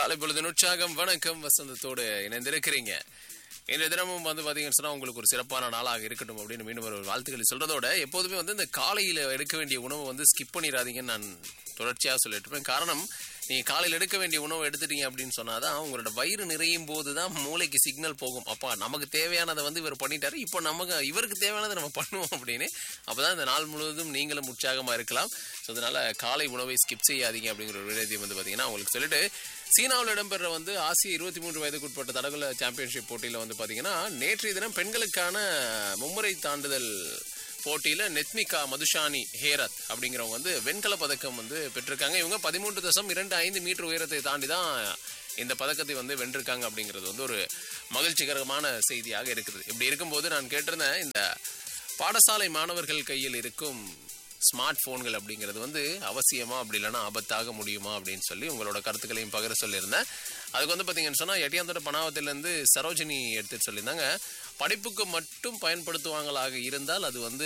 காலை பொழுது உற்சாகம் வணக்கம் வசந்தத்தோடு இணைந்திருக்கிறீங்க இன்றைய தினமும் வந்து பாத்தீங்கன்னு சொன்னா உங்களுக்கு ஒரு சிறப்பான நாளாக இருக்கட்டும் அப்படின்னு மீண்டும் ஒரு வாழ்த்துக்களை சொல்றதோட எப்போதுமே வந்து இந்த காலையில எடுக்க வேண்டிய உணவை வந்து ஸ்கிப் பண்ணிடாதீங்கன்னு நான் தொடர்ச்சியாக சொல்லிட்டு இருப்பேன் காரணம் நீங்க காலையில் எடுக்க வேண்டிய உணவை எடுத்துட்டீங்க அப்படின்னு சொன்னாதான் உங்களோட வயிறு நிறையும் போது தான் மூளைக்கு சிக்னல் போகும் அப்பா நமக்கு தேவையானதை வந்து இவர் பண்ணிட்டாரு இப்போ நமக்கு இவருக்கு தேவையானதை நம்ம பண்ணுவோம் அப்படின்னு அப்பதான் இந்த நாள் முழுவதும் நீங்களும் உற்சாகமா இருக்கலாம் ஸோ அதனால காலை உணவை ஸ்கிப் செய்யாதீங்க அப்படிங்கிற ஒரு விடயத்தையும் வந்து பார்த்தீங்கன்னா உங்களுக்கு சொல்லிட்டு சீனாவில் இடம்பெற வந்து ஆசிய இருபத்தி மூன்று வயதுக்குட்பட்ட தடகள சாம்பியன்ஷிப் போட்டியில் வந்து பார்த்தீங்கன்னா நேற்றைய தினம் பெண்களுக்கான மும்முறை தாண்டுதல் போட்டியில நெத்மிகா மதுஷானி ஹேரத் அப்படிங்கிறவங்க வந்து வெண்கல பதக்கம் வந்து பெற்றிருக்காங்க இவங்க பதிமூன்று தசம் இரண்டு ஐந்து மீட்டர் உயரத்தை தாண்டி தான் இந்த பதக்கத்தை வந்து வென்றிருக்காங்க அப்படிங்கிறது வந்து ஒரு மகிழ்ச்சிகரமான செய்தியாக இருக்குது இப்படி இருக்கும்போது நான் கேட்டிருந்தேன் இந்த பாடசாலை மாணவர்கள் கையில் இருக்கும் ஸ்மார்ட் போன்கள் அப்படிங்கிறது வந்து அவசியமா அப்படி இல்லைன்னா ஆபத்தாக முடியுமா அப்படின்னு சொல்லி உங்களோட கருத்துக்களையும் பகிர சொல்லியிருந்தேன் அதுக்கு வந்து பார்த்தீங்கன்னு சொன்னால் எட்டியாந்தோட பணாவத்திலேருந்து சரோஜினி எடுத்துட்டு சொல்லியிருந்தாங்க படிப்புக்கு மட்டும் பயன்படுத்துவாங்களாக இருந்தால் அது வந்து